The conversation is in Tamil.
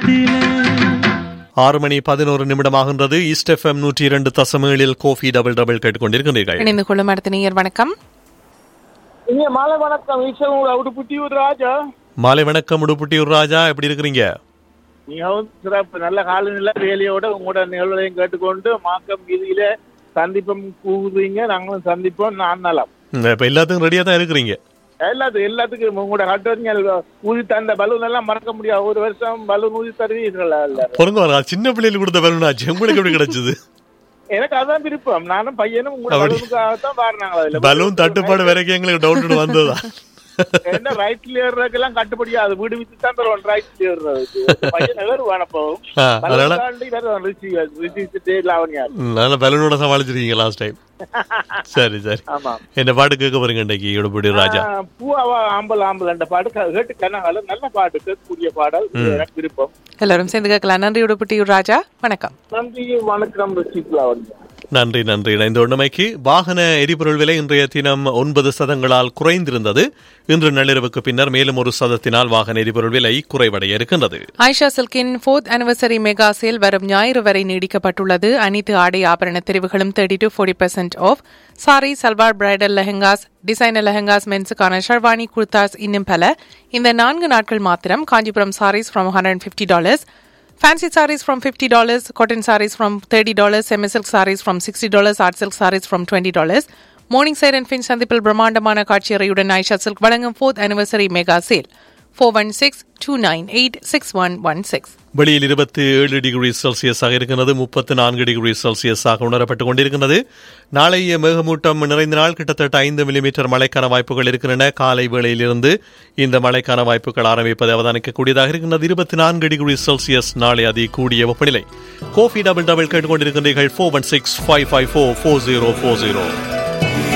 ஆறு மணி பதினோரு நிமிடமாகின்றது ஈஸ்ட் எஃப்எம் நூற்றி இரண்டு தசமேழில் கோஃபி டபுள் டபுள் கேட்டுக்கொண்டிருக்கின்றீர்கள் இணைந்து கொள்ளும் அடுத்த நேயர் வணக்கம் இங்க மாலை வணக்கம் ஈஸ்வரன் உடுப்புட்டியூர் ராஜா மாலை வணக்கம் உடுப்புட்டியூர் ராஜா எப்படி இருக்கிறீங்க மிகவும் சிறப்பு நல்ல காலநிலை வேலையோட உங்களோட நிகழ்வுகளையும் கேட்டுக்கொண்டு மாக்கம் வீதியில சந்திப்போம் கூகுறீங்க நாங்களும் சந்திப்போம் நான் நலம் ம், இப்ப எல்லாத்துக்கும் ரெடியா தான் இருக்கிறீங்க எல்லாத்துக்கும் எல்லாத்துக்கும் உங்களோட கட்டுறீங்க ஊதி தந்த பலூன் எல்லாம் மறக்க முடியாது ஒரு வருஷம் பலூன் ஊதி தருவீர்கள் எல்லாரும். பொருங்க வரா சின்ன பிள்ளைகளுக்கு கொடுத்த பலூனாச்சு உங்களுக்கு எப்படி கிடைச்சது எனக்கு அதான் விருப்பம் நானும் பையனும் உங்களோட அப்படி. பலூனுக்காகத்தான் பாருனாங்க அதுல பலூன் தட்டுப்பாடு வரைக்கும் எங்களுக்கு டவுட் வந்ததா என்ன ரைட்ல ஏறுறதுக்கெல்லாம் கட்டுப்படியாது வீடு வித்து தான் தருவோம் ரைட்ல ஏறுறதுக்கு பையன் எதர் போகும் ஆ, அதனால லாவணியா ம், அதனால பலூனோட சமாளிச்சிருக்கீங்க லாஸ்ட் டைம் சரி சரி ஆமா என்ன பாட்டு கேட்க போறீங்க இன்னைக்கு உடுப்புட்டியூர் ராஜா ஆ, பூவாவா ஆம்பல் ஆம்பல் என்ற பாட்டு க- கேட்டு கனகால நல்ல பாட்டு கேட்கக்கூடிய பாடல் எனக்கு விருப்பம் எல்லாரும் சேர்ந்து கேட்கலாம் நன்றி உடுப்புட்டியூர் ராஜா வணக்கம் நன்றி வணக்கம் ருச்சித்லா வந்து நன்றி நன்றி இணைந்த உண்மைக்கு வாகன எரிபொருள் விலை இன்றைய தினம் ஒன்பது சதங்களால் குறைந்திருந்தது இன்று நள்ளிரவுக்கு பின்னர் மேலும் ஒரு சதத்தினால் வாகன எரிபொருள் விலை குறைவடைய இருக்கின்றது ஆயிஷா சில்கின் ஃபோர்த் அனிவர்சரி மெகா சேல் வரும் ஞாயிறு வரை நீடிக்கப்பட்டுள்ளது அனைத்து ஆடை ஆபரண தெரிவுகளும் thirty to forty percent off sari salwar bridal lehengas designer lehengas மென்ஸுக்கான ஷர்வானி குர்தாஸ் இன்னும் பல இந்த நான்கு நாட்கள் மாத்திரம் Kanchipuram saris from hundred fifty dollars Fancy sarees from $50, cotton sarees from $30, semi-silk sarees from $60, art silk sarees from $20. Morningside and அண்ட் ஃபின் சந்திப்பில் பிரம்மாண்டமான காட்சியறையுடன் ஐஷா சில்க் வழங்கும் fourth anniversary mega sale four one six two nine eight six one one six வெளியில் இருபத்தி ஏழு டிகிரி செல்சியஸாக இருக்கிறது முப்பத்து நான்கு டிகிரி செல்சியஸாக உணரப்பட்டுக் கொண்டிருக்கிறது நாளைய மேகமூட்டம் நிறைந்த நாள் கிட்டத்தட்ட ஐந்து மில்லிமீட்டர் மழைக்கான வாய்ப்புகள் இருக்கின்றன காலை வேளையிலிருந்து இந்த மழைக்கான வாய்ப்புகள் ஆரம்பிப்பதை அவதானிக்கக்கூடியதாக இருக்கின்றது இருபத்தி நான்கு டிகிரி செல்சியஸ் நாளை அதி கூடிய வெப்பநிலை கோஃபி டபுள் டபுள் கேட்டுக்கொண்டிருக்கின்றீர்கள் four one six five five four four zero four zero